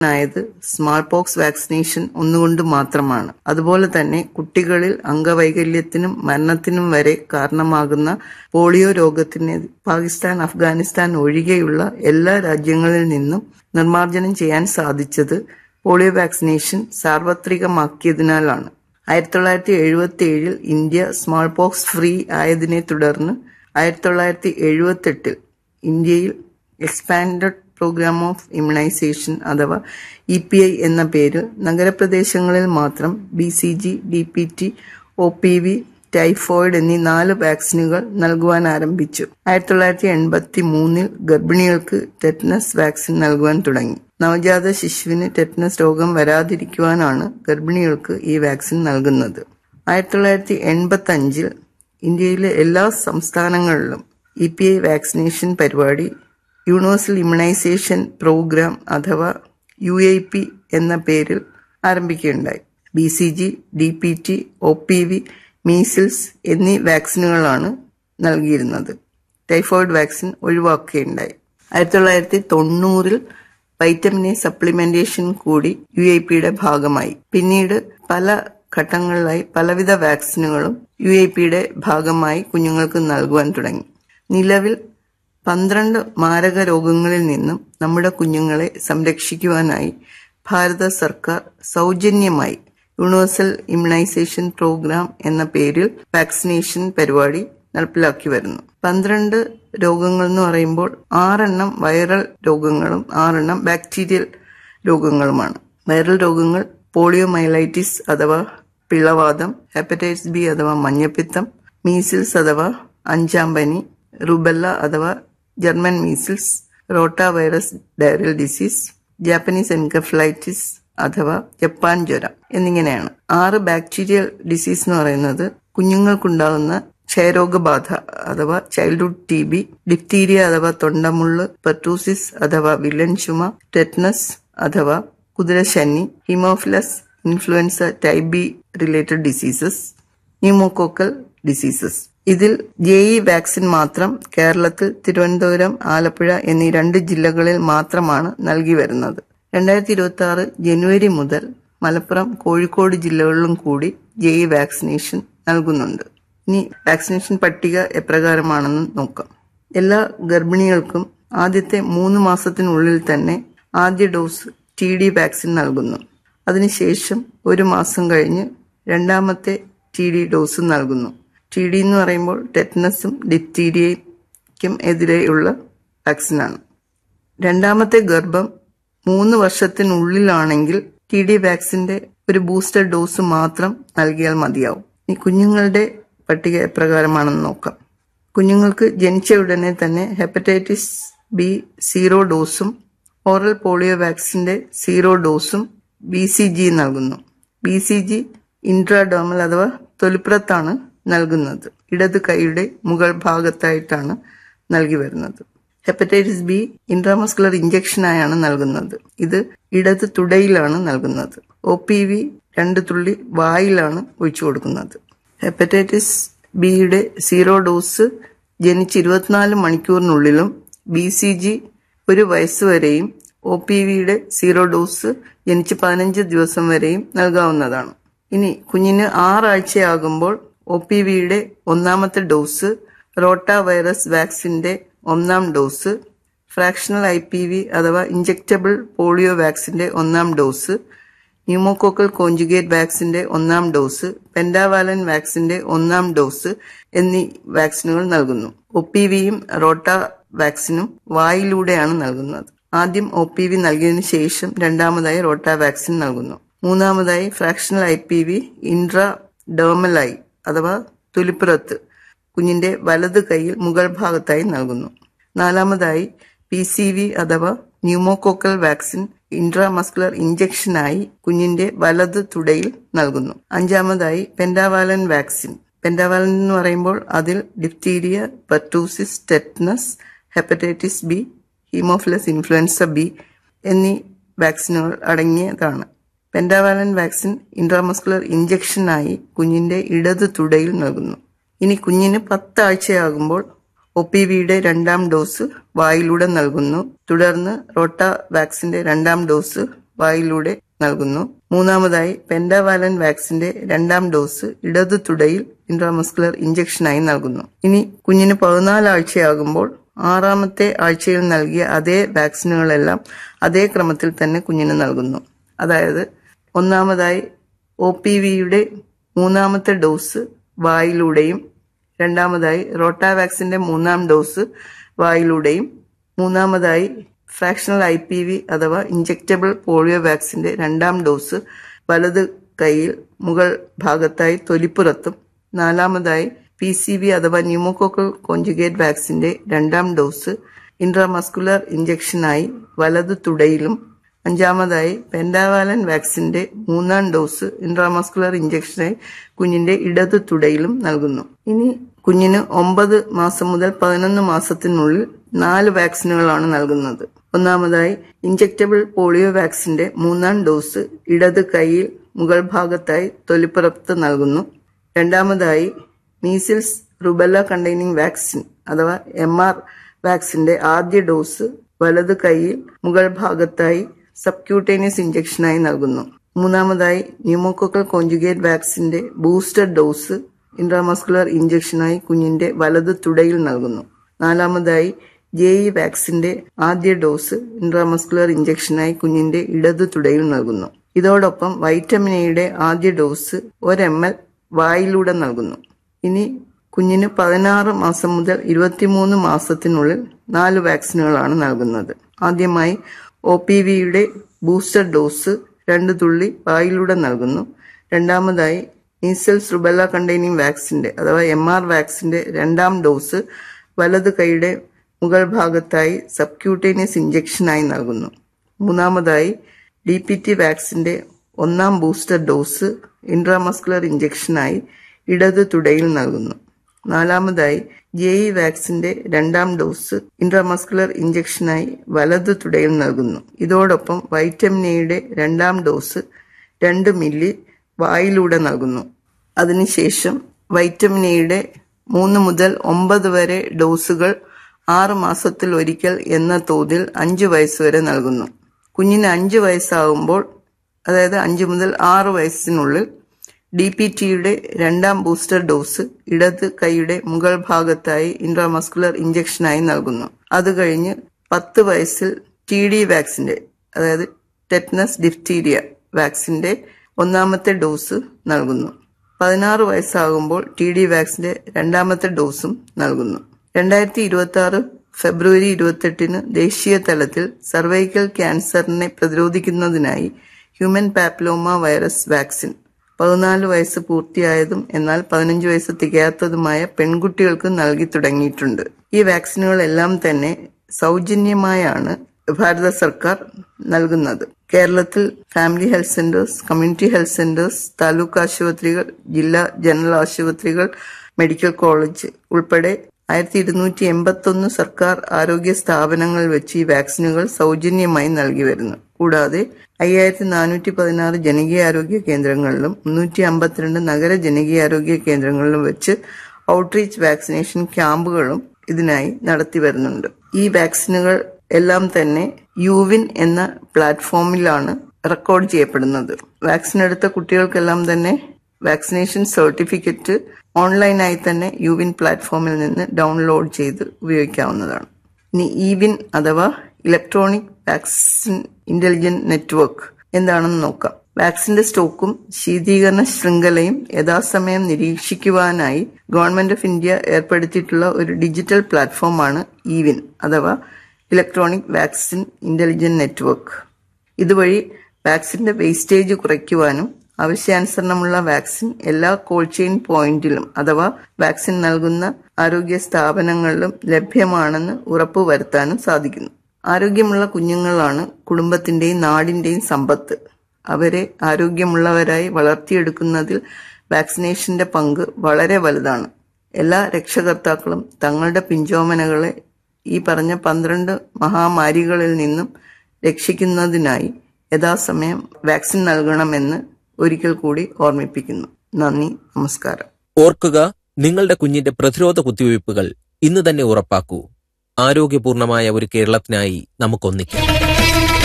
ആയത് small pox vaccination ഒന്നുകൊണ്ട് മാത്രമാണ് അതുപോലെ തന്നെ കുട്ടികളിൽ അംഗവൈകല്യത്തിനും മരണത്തിനും വരെ കാരണമാകുന്ന പോളിയോ രോഗത്തിന് പാകിസ്ഥാൻ അഫ്ഗാനിസ്ഥാൻ ഒഴികെയുള്ള എല്ലാ രാജ്യങ്ങളിൽ നിന്നും നിർമ്മാർജ്ജനം ചെയ്യാൻ സാധിച്ചത് പോളിയോ വാക്സിനേഷൻ സാർവത്രികമാക്കിയതിനാലാണ് ആയിരത്തി തൊള്ളായിരത്തി എഴുപത്തി ഏഴിൽ ഇന്ത്യ സ്മാൾ പോക്സ് ഫ്രീ ആയതിനെ തുടർന്ന് ആയിരത്തി തൊള്ളായിരത്തി എഴുപത്തി എട്ടിൽ ഇന്ത്യയിൽ എക്സ്പാൻഡഡ് പ്രോഗ്രാം ഓഫ് ഇമ്മ്യൂണൈസേഷൻ അഥവാ ഇ പി ഐ എന്ന പേര് നഗരപ്രദേശങ്ങളിൽ മാത്രം B C G D P T O P V typhoid എന്നീ നാല് വാക്സിനുകൾ നൽകുവാൻ ആരംഭിച്ചു ആയിരത്തി തൊള്ളായിരത്തി എൺപത്തി മൂന്നിൽ ഗർഭിണികൾക്ക് ടെറ്റനസ് വാക്സിൻ നൽകുവാൻ തുടങ്ങി നവജാത ശിശുവിന് ടെറ്റനസ് രോഗം വരാതിരിക്കുവാനാണ് ഗർഭിണികൾക്ക് ഈ വാക്സിൻ നൽകുന്നത് ആയിരത്തി തൊള്ളായിരത്തി എൺപത്തി അഞ്ചിൽ ഇന്ത്യയിലെ എല്ലാ സംസ്ഥാനങ്ങളിലും ഇ പി ഐ വാക്സിനേഷൻ പരിപാടി യൂണിവേഴ്സൽ ഇമ്മ്യൂണൈസേഷൻ പ്രോഗ്രാം അഥവാ യു ഐ പി എന്ന പേരിൽ ആരംഭിക്കുകയുണ്ടായി B C G D P T O P V measles എന്നീ വാക്സിനുകളാണ് നൽകിയിരുന്നത് ടൈഫോയിഡ് വാക്സിൻ ഒഴിവാക്കുകയുണ്ടായി ആയിരത്തി തൊള്ളായിരത്തി തൊണ്ണൂറിൽ വൈറ്റമിൻ എ സപ്ലിമെന്റേഷൻ കൂടി യു ഐ പിയുടെ ഭാഗമായി പിന്നീട് പല ഘട്ടങ്ങളിലായി പലവിധ വാക്സിനുകളും യു ഐ പിയുടെ ഭാഗമായി കുഞ്ഞുങ്ങൾക്ക് നൽകുവാൻ തുടങ്ങി നിലവിൽ പന്ത്രണ്ട് മാരക രോഗങ്ങളിൽ നിന്നും നമ്മുടെ കുഞ്ഞുങ്ങളെ സംരക്ഷിക്കുവാനായി ഭാരത സർക്കാർ സൗജന്യമായി യൂണിവേഴ്സൽ ഇമ്മ്യൂണൈസേഷൻ പ്രോഗ്രാം എന്ന പേരിൽ വാക്സിനേഷൻ പരിപാടി നടപ്പിലാക്കി വരുന്നു പന്ത്രണ്ട് രോഗങ്ങൾ എന്ന് പറയുമ്പോൾ ആറെണ്ണം വൈറൽ രോഗങ്ങളും ആറെണ്ണം ബാക്ടീരിയൽ രോഗങ്ങളുമാണ് വൈറൽ രോഗങ്ങൾ പോളിയോ മൈലൈറ്റിസ് അഥവാ പിളവാദം ഹെപ്പറ്റൈറ്റിസ് ബി അഥവാ മഞ്ഞപ്പിത്തം മീസിൽസ് അഥവാ അഞ്ചാം പനി റുബെല്ല അഥവാ German measles rotavirus diarrhoeal disease Japanese encephalitis അഥവാ ജപ്പാൻ ജ്വരം എന്നിങ്ങനെയാണ് ആറ് ബാക്ടീരിയൽ ഡിസീസ് എന്ന് പറയുന്നത് കുഞ്ഞുങ്ങൾക്കുണ്ടാകുന്ന ക്ഷയരോഗബാധ അഥവാ ചൈൽഡ്ഹുഡ് ടി ബി ഡിപ്തീരിയ അഥവാ തൊണ്ടമുള്ള് പെർട്ടൂസിസ് അഥവാ വില്ലൻ ചുമ ടെറ്റ്നസ് അഥവാ കുതിരശനി haemophilus influenzae type B related diseases pneumococcal diseases ഇതിൽ ജെ ഇ വാക്സിൻ മാത്രം കേരളത്തിൽ തിരുവനന്തപുരം ആലപ്പുഴ എന്നീ രണ്ട് ജില്ലകളിൽ മാത്രമാണ് നൽകി വരുന്നത് രണ്ടായിരത്തി ഇരുപത്തി ആറ് ജനുവരി മുതൽ മലപ്പുറം കോഴിക്കോട് ജില്ലകളിലും കൂടി ജെ ഇ വാക്സിനേഷൻ നൽകുന്നുണ്ട് ഇനി വാക്സിനേഷൻ പട്ടിക എപ്രകാരമാണെന്ന് നോക്കാം എല്ലാ ഗർഭിണികൾക്കും ആദ്യത്തെ മൂന്ന് മാസത്തിനുള്ളിൽ തന്നെ ആദ്യ ഡോസ് ടി ഡി വാക്സിൻ നൽകുന്നു അതിനുശേഷം ഒരു മാസം കഴിഞ്ഞ് രണ്ടാമത്തെ ടി ഡി ഡോസ് നൽകുന്നു ടി ഡി എന്ന് പറയുമ്പോൾ ടെറ്റനസും ഡിപ്തീരിയയ്ക്കും എതിരെയുള്ള വാക്സിനാണ് രണ്ടാമത്തെ ഗർഭം മൂന്ന് വർഷത്തിനുള്ളിലാണെങ്കിൽ ടി ഡി വാക്സിന്റെ ഒരു ബൂസ്റ്റർ ഡോസ് മാത്രം നൽകിയാൽ മതിയാവും ഈ കുഞ്ഞുങ്ങളുടെ പട്ടിക എപ്രകാരമാണെന്ന് നോക്കാം കുഞ്ഞുങ്ങൾക്ക് ജനിച്ച ഉടനെ തന്നെ ഹെപ്പറ്റൈറ്റിസ് ബി സീറോ ഡോസും ഓറൽ പോളിയോ വാക്സിന്റെ സീറോ ഡോസും ബി സി ജി നൽകുന്നു ബി സി ജി ഇൻട്രാഡോമൽ അഥവാ തൊലിപ്പുറത്താണ് നൽകുന്നത് ഇടത് കൈയുടെ മുകൾ ഭാഗത്തായിട്ടാണ് നൽകി വരുന്നത് ഹെപ്പറ്റൈറ്റിസ് ബി ഇൻട്രാമസ്കുലർ ഇഞ്ചക്ഷനായാണ് നൽകുന്നത് ഇത് ഇടത് തുടയിലാണ് നൽകുന്നത് ഒ പി വി രണ്ട് തുള്ളി വായിലാണ് ഒഴിച്ചു കൊടുക്കുന്നത് ഹെപ്പറ്റൈറ്റിസ് ബിയുടെ സീറോ ഡോസ് ജനിച്ച് ഇരുപത്തിനാല് മണിക്കൂറിനുള്ളിലും ബി സി ജി ഒരു വയസ്സ് വരെയും ഒ പി വിയുടെ സീറോ ഡോസ് ജനിച്ച് പതിനഞ്ച് ദിവസം വരെയും നൽകാവുന്നതാണ് ഇനി കുഞ്ഞിന് ആറാഴ്ചയാകുമ്പോൾ ഒ പി വിയുടെ ഒന്നാമത്തെ ഡോസ് റോട്ട വൈറസ് വാക്സിന്റെ ഒന്നാം dose fractional I P V അഥവാ ഇഞ്ചക്റ്റബിൾ പോളിയോ വാക്സിന്റെ ഒന്നാം ഡോസ് ന്യൂമോകോക്കൽ കോഞ്ചുഗേറ്റ് വാക്സിന്റെ ഒന്നാം ഡോസ് പെൻഡാവാലൻ വാക്സിന്റെ ഒന്നാം ഡോസ് എന്നീ വാക്സിനുകൾ നൽകുന്നു ഒ പി വിയും റോട്ട വാക്സിനും വായിലൂടെയാണ് നൽകുന്നത് ആദ്യം ഒ പി വി നൽകിയതിനു ശേഷം രണ്ടാമതായി റോട്ട വാക്സിൻ നൽകുന്നു മൂന്നാമതായി ഫ്രാക്ഷണൽ ഐ പി വി ഇൻട്രാ ഡേമലായി അഥവാ തുലിപ്പുറത്ത് കുഞ്ഞിന്റെ വലത് കൈയിൽ മുകൾ ഭാഗത്തായി നൽകുന്നു നാലാമതായി പി സി വി അഥവാ ന്യൂമോകോക്കൽ വാക്സിൻ ഇൻട്രാമസ്കുലർ ഇഞ്ചക്ഷനായി കുഞ്ഞിന്റെ വലത് തുടയിൽ നൽകുന്നു അഞ്ചാമതായി പെൻഡാവാലൻ വാക്സിൻ പെൻഡാവാലൻ എന്ന് പറയുമ്പോൾ അതിൽ diphtheria pertussis tetanus hepatitis B haemophilus influenzae B എന്നീ വാക്സിനുകൾ അടങ്ങിയതാണ് പെൻഡാവാലൻ വാക്സിൻ ഇൻട്രാമസ്കുലർ ഇഞ്ചക്ഷനായി കുഞ്ഞിന്റെ ഇടത് തുടയിൽ നൽകുന്നു ഇനി കുഞ്ഞിന് പത്താഴ്ചയാകുമ്പോൾ ഒ പി വിയുടെ രണ്ടാം ഡോസ് വായിലൂടെ നൽകുന്നു തുടർന്ന് റോട്ട വാക്സിന്റെ രണ്ടാം ഡോസ് വായിലൂടെ നൽകുന്നു മൂന്നാമതായി പെൻഡാവാലൻ വാക്സിന്റെ രണ്ടാം ഡോസ് ഇടതു തുടയിൽ ഇൻട്രാമസ്കുലർ ഇഞ്ചക്ഷനായി നൽകുന്നു ഇനി കുഞ്ഞിന് പതിനാല് ആഴ്ചയാകുമ്പോൾ ആറാമത്തെ ആഴ്ചയിൽ നൽകിയ അതേ വാക്സിനുകളെല്ലാം അതേ ക്രമത്തിൽ തന്നെ കുഞ്ഞിന് നൽകുന്നു അതായത് ഒന്നാമതായി ഒ പി വിയുടെ മൂന്നാമത്തെ ഡോസ് വായിലൂടെയും രണ്ടാമതായി റോട്ടാവാക്സിന്റെ മൂന്നാം ഡോസ് വായിലൂടെയും മൂന്നാമതായി ഫ്രാക്ഷണൽ ഐ പി വി അഥവാ ഇഞ്ചെക്റ്റബിൾ പോളിയോ വാക്സിന്റെ രണ്ടാം ഡോസ് വലത് കൈയിൽ മുകൾ ഭാഗത്തായി തൊലിപ്പുറത്തും നാലാമതായി പി സി വി അഥവാ ന്യൂമോകോക്കൽ കോഞ്ചുഗേറ്റ് വാക്സിന്റെ രണ്ടാം ഡോസ് ഇൻട്രാമസ്കുലർ ഇഞ്ചക്ഷനായി വലത് തുടയിലും അഞ്ചാമതായി പെൻഡാവാലൻ വാക്സിന്റെ മൂന്നാം ഡോസ് ഇൻട്രാമസ്കുലർ ഇഞ്ചക്ഷനായി കുഞ്ഞിന്റെ ഇടതു തുടയിലും നൽകുന്നു ഇനി കുഞ്ഞിന് ഒമ്പത് മാസം മുതൽ പതിനൊന്ന് മാസത്തിനുള്ളിൽ നാല് വാക്സിനുകളാണ് നൽകുന്നത് ഒന്നാമതായി ഇഞ്ചക്റ്റബിൾ പോളിയോ വാക്സിന്റെ മൂന്നാം ഡോസ് ഇടത് കൈയിൽ മുകൾ ഭാഗത്തായി തൊലിപ്പുറത്ത് നൽകുന്നു രണ്ടാമതായി മീസിൽസ് റുബല്ല കണ്ടെയ്നിങ് വാക്സിൻ അഥവാ എം ആർ വാക്സിന്റെ ആദ്യ ഡോസ് വലത് കൈയിൽ മുകൾ ഭാഗത്തായി സബ്ക്യൂട്ടേനിയസ് ഇഞ്ചക്ഷനായി നൽകുന്നു മൂന്നാമതായി ന്യൂമോക്കോക്കൽ കോഞ്ചുഗേറ്റ് വാക്സിന്റെ ബൂസ്റ്റർ ഡോസ് ഇൻട്രാമസ്കുലർ ഇഞ്ചക്ഷനായി കുഞ്ഞിന്റെ വലത് തുടയിൽ നൽകുന്നു നാലാമതായി ജെ ഇ വാക്സിന്റെ ആദ്യ ഡോസ് ഇൻട്രാമസ്കുലർ ഇഞ്ചക്ഷനായി കുഞ്ഞിന്റെ ഇടതു തുടയിൽ നൽകുന്നു ഇതോടൊപ്പം വൈറ്റമിൻ എയുടെ ആദ്യ ഡോസ് ഒരു എം എൽ വായിലൂടെ നൽകുന്നു ഇനി കുഞ്ഞിന് പതിനാറ് മാസം മുതൽ ഇരുപത്തിമൂന്ന് മാസത്തിനുള്ളിൽ നാല് വാക്സിനുകളാണ് നൽകുന്നത് ആദ്യമായി ഒ പി വിയുടെ ബൂസ്റ്റർ ഡോസ് രണ്ട് തുള്ളി വായിലൂടെ നൽകുന്നു രണ്ടാമതായി മീസൽസ് റുബല്ല കണ്ടെയ്നിങ് വാക്സിന്റെ അഥവാ എം ആർ വാക്സിന്റെ രണ്ടാം ഡോസ് വലത് കൈയുടെ മുകൾ ഭാഗത്തായി സബ്ക്യൂട്ടേനിയസ് ഇഞ്ചക്ഷനായി നൽകുന്നു മൂന്നാമതായി ഡി പി ടി വാക്സിന്റെ ഒന്നാം ബൂസ്റ്റർ ഡോസ് ഇൻട്രാമസ്കുലർ ഇഞ്ചക്ഷനായി ഇടത് തുടയിൽ നൽകുന്നു നാലാമതായി ജെ ഇ വാക്സിന്റെ രണ്ടാം ഡോസ് ഇൻട്രാമസ്കുലർ ഇഞ്ചക്ഷനായി വലത് തുടയിൽ നൽകുന്നു ഇതോടൊപ്പം വൈറ്റമിൻ എയുടെ രണ്ടാം ഡോസ് രണ്ട് മില്ലി വായിലൂടെ നൽകുന്നു അതിനുശേഷം വൈറ്റമിൻ എയുടെ മൂന്ന് മുതൽ ഒമ്പത് വരെ ഡോസുകൾ ആറ് മാസത്തിൽ ഒരിക്കൽ എന്ന തോതിൽ അഞ്ച് വയസ്സ് വരെ നൽകുന്നു കുഞ്ഞിന് അഞ്ച് വയസ്സാകുമ്പോൾ അതായത് അഞ്ച് മുതൽ ആറ് വയസ്സിനുള്ളിൽ ഡി പി ടിയുടെ രണ്ടാം ബൂസ്റ്റർ ഡോസ് ഇടത് കൈയുടെ മുകൾ ഭാഗത്തായി ഇൻട്രാമസ്കുലർ ഇഞ്ചക്ഷനായി നൽകുന്നു അത് കഴിഞ്ഞ് പത്ത് വയസ്സിൽ ടി ഡി വാക്സിന്റെ അതായത് ടെറ്റ്നസ് ഡിഫ്തീരിയ വാക്സിന്റെ ഒന്നാമത്തെ ഡോസ് നൽകുന്നു പതിനാറ് വയസ്സാകുമ്പോൾ ടി ഡി വാക്സിന്റെ രണ്ടാമത്തെ ഡോസും നൽകുന്നു രണ്ടായിരത്തി ഇരുപത്തി ആറ് ഫെബ്രുവരി ഇരുപത്തെട്ടിന് ദേശീയ തലത്തിൽ സർവൈക്കൽ ക്യാൻസറിനെ പ്രതിരോധിക്കുന്നതിനായി ഹ്യൂമൻ പാപ്ലോമ വൈറസ് വാക്സിൻ പതിനാല് വയസ്സ് പൂർത്തിയായതും എന്നാൽ പതിനഞ്ച് വയസ്സ് തികയാത്തതുമായ പെൺകുട്ടികൾക്ക് നൽകി തുടങ്ങിയിട്ടുണ്ട് ഈ വാക്സിനുകളെല്ലാം തന്നെ സൗജന്യമായാണ് ഭാരത സർക്കാർ നൽകുന്നത് കേരളത്തിൽ family health centres community health centres taluk ആശുപത്രികൾ ജില്ലാ ജനറൽ ആശുപത്രികൾ മെഡിക്കൽ കോളേജ് ഉൾപ്പെടെ ആയിരത്തി ഇരുന്നൂറ്റി എൺപത്തൊന്ന് സർക്കാർ ആരോഗ്യ സ്ഥാപനങ്ങൾ വെച്ച് ഈ വാക്സിനുകൾ സൗജന്യമായി നൽകി വരുന്നു കൂടാതെ അയ്യായിരത്തി നാനൂറ്റി പതിനാറ് ജനകീയാരോഗ്യ കേന്ദ്രങ്ങളിലും മുന്നൂറ്റി അമ്പത്തിരണ്ട് നഗര ജനകീയാരോഗ്യ കേന്ദ്രങ്ങളിലും വെച്ച് ഔട്ട്റീച്ച് വാക്സിനേഷൻ ക്യാമ്പുകളും ഇതിനായി നടത്തി വരുന്നുണ്ട് ഈ വാക്സിനുകൾ എല്ലാം തന്നെ യുവിൻ എന്ന പ്ലാറ്റ്ഫോമിലാണ് റെക്കോർഡ് ചെയ്യപ്പെടുന്നത് വാക്സിൻ എടുത്ത കുട്ടികൾക്കെല്ലാം തന്നെ വാക്സിനേഷൻ സർട്ടിഫിക്കറ്റ് ഓൺലൈനായി തന്നെ യുവിൻ പ്ലാറ്റ്ഫോമിൽ നിന്ന് ഡൗൺലോഡ് ചെയ്ത് ഉപയോഗിക്കാവുന്നതാണ് ഇനി ഇവിൻ അഥവാ ഇലക്ട്രോണിക് വാക്സിൻ ഇന്റലിജന്റ് നെറ്റ്വർക്ക് എന്താണെന്ന് നോക്കാം വാക്സിന്റെ സ്റ്റോക്കും ശീതീകരണ ശൃംഖലയും യഥാസമയം നിരീക്ഷിക്കുവാനായി ഗവൺമെന്റ് ഓഫ് ഇന്ത്യ ഏർപ്പെടുത്തിയിട്ടുള്ള ഒരു ഡിജിറ്റൽ പ്ലാറ്റ്ഫോമാണ് ഇവിൻ അഥവാ ഇലക്ട്രോണിക് വാക്സിൻ ഇന്റലിജന്റ് നെറ്റ്വർക്ക് ഇതുവഴി വാക്സിന്റെ വേസ്റ്റേജ് കുറയ്ക്കുവാനും ആവശ്യാനുസരണമുള്ള വാക്സിൻ എല്ലാ കോൾഡ് ചെയിൻ പോയിന്റിലും അഥവാ വാക്സിൻ നൽകുന്ന ആരോഗ്യ സ്ഥാപനങ്ങളിലും ലഭ്യമാണെന്ന് ഉറപ്പുവരുത്താനും സാധിക്കുന്നു ആരോഗ്യമുള്ള കുഞ്ഞുങ്ങളാണ് കുടുംബത്തിന്റെയും നാടിന്റെയും സമ്പത്ത് അവരെ ആരോഗ്യമുള്ളവരായി വളർത്തിയെടുക്കുന്നതിൽ വാക്സിനേഷന്റെ പങ്ക് വളരെ വലുതാണ് എല്ലാ രക്ഷകർത്താക്കളും തങ്ങളുടെ പിഞ്ചോമനകളെ ഈ പറഞ്ഞ പന്ത്രണ്ട് മഹാമാരികളിൽ നിന്നും രക്ഷിക്കുന്നതിനായി യഥാസമയം വാക്സിൻ നൽകണമെന്ന് ഒരിക്കൽ കൂടി ഓർമ്മിപ്പിക്കുന്നു നന്ദി നമസ്കാരം ഓർക്കുക നിങ്ങളുടെ കുഞ്ഞിന്റെ പ്രതിരോധ കുത്തിവയ്പ്പുകൾ ഇന്ന് തന്നെ ഉറപ്പാക്കൂ ആരോഗ്യപൂർണമായ ഒരു കേരളത്തിനായി നമുക്കൊന്നിക്കാം